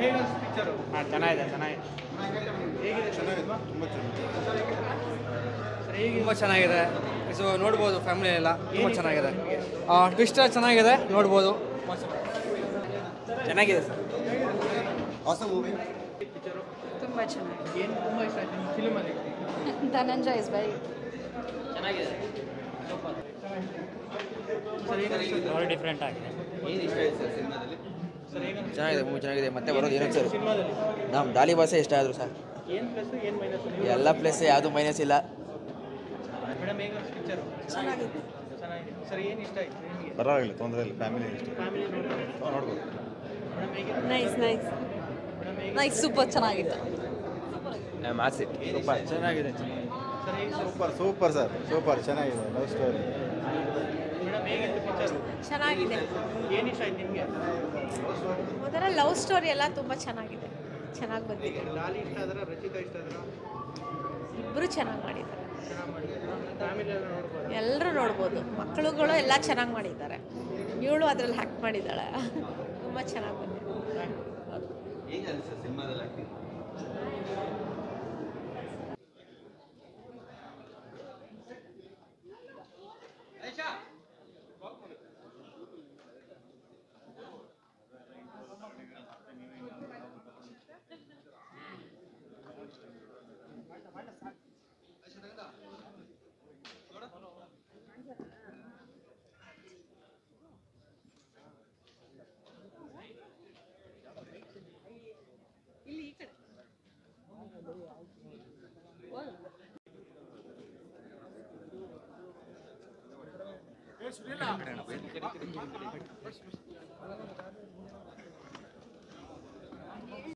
ಹೇಗೆ ಪಿಕ್ಚರು ಹಾಂ ಚೆನ್ನಾಗಿದೆ ಚೆನ್ನಾಗಿದೆ ಹೇಗಿದೆ ಸಿನಿಮಾ ಸರ್ ಹೇಗೆ ತುಂಬ ಚೆನ್ನಾಗಿದೆ ಸೊ ನೋಡ್ಬೋದು ಫ್ಯಾಮಿಲಿ ಎಲ್ಲ ತುಂಬ ಚೆನ್ನಾಗಿದೆ ಟ್ವಿಸ್ಟ್ ಚೆನ್ನಾಗಿದೆ ನೋಡ್ಬೋದು ಚೆನ್ನಾಗಿದೆ ಸರ್ ಪಿಕ್ಚರು ತುಂಬ ಚೆನ್ನಾಗಿದೆ ಏನು ತುಂಬ ಇಷ್ಟ ಆಯ್ತು ನಿಮ್ಮ ಫಿಲ್ಮಲ್ಲಿ ಧನಂಜಯ ಇಸ್ ವೆರಿ ಸರ್ ಹೇಗೆ ಅನಿಸ್ತು ಭಾಳ ಡಿಫ್ರೆಂಟ್ ಆಗಿದೆ ಸರ್ ಹೇಗೆ ಚೆನ್ನಾಗಿದೆ ಮೂವಿ ಚೆನ್ನಾಗಿದೆ ಮತ್ತೆ ಬರೋದು ಏನಕ್ಕೆ ಸರ್ ಸಿನಿಮಾದಲ್ಲಿ ನಮ್ಮ ಡಾಲಿ ಭಾಷೆ ಇಷ್ಟ ಆದರು ಸರ್ ಏನು ಪ್ಲಸ್ ಏನು ಮೈನಸ್ ಎಲ್ಲ ಪ್ಲೇಸ್ ಯಾವುದು ಮೈನಸ್ ಇಲ್ಲ ಮೇಡಮ್ ಹೇಗೆ ಪಿಕ್ಚರು ಚೆನ್ನಾಗಿದೆ ಚೆನ್ನಾಗಿದೆ ಸರ್ ಏನು ಇಷ್ಟ ಆಯ್ತು ನಿಮಗೆ ಪರವಾಗಿಲ್ಲ ತೊಂದರೆ ಇಲ್ಲ ಫ್ಯಾಮಿಲಿ ಇಷ್ಟ ಫ್ಯಾಮಿಲಿ ನೋಡ್ಬೋದು ನೋಡ್ಬೋದು ಮೇಡಮ್ ಹೇಗೆ ನೈಸ್ ನೈಸ್ ಮೇಡಮ್ ಹೇಗೆ ನೈಸ್ ಸೂಪರ್ ಚೆನ್ನಾಗಿತ್ತು ಮಾಸಿಟ್ ಸೂಪರ್ ಚೆನ್ನಾಗಿದೆ ಸರ್ ಹೇಗೆ sir super super sir super ಚೆನ್ನಾಗಿದೆ ಲವ್ ಸ್ಟೋರಿ ಮೇಡಮ್ ಹೇಗಿತ್ತು ಪಿಕ್ಚರು ಚೆನ್ನಾಗಿದೆ ಏನು ಇಷ್ಟ ಆಯ್ತು ನಿಮಗೆ ಒಂಥರ ಲವ್ ಸ್ಟೋರಿ ಎಲ್ಲ ತುಂಬ ಚೆನ್ನಾಗಿದೆ ಚೆನ್ನಾಗಿ ಬಂದಿದೆ ಲಾಲಿ ಇಷ್ಟ ಆದ್ರೆ ರಚಿತಾ ಇಷ್ಟ ಆದ್ರೆ ಇಬ್ಬರು ಚೆನ್ನಾಗಿ ಮಾಡಿದ್ದಾರೆ ಚೆನ್ನಾಗಿ ಮಾಡಿದ್ದಾರೆ ಫ್ಯಾಮಿಲಿ ಎಲ್ಲ ನೋಡ್ಬೋದು ಎಲ್ಲರೂ ನೋಡ್ಬೋದು ಮಕ್ಕಳುಗಳು ಎಲ್ಲ ಚೆನ್ನಾಗಿ ಮಾಡಿದ್ದಾರೆ ಇವಳು ಅದರಲ್ಲಿ ಹ್ಯಾಕ್ ಮಾಡಿದ್ದಾಳೆ ತುಂಬ ಚೆನ್ನಾಗಿ ಬಂದಿದೆ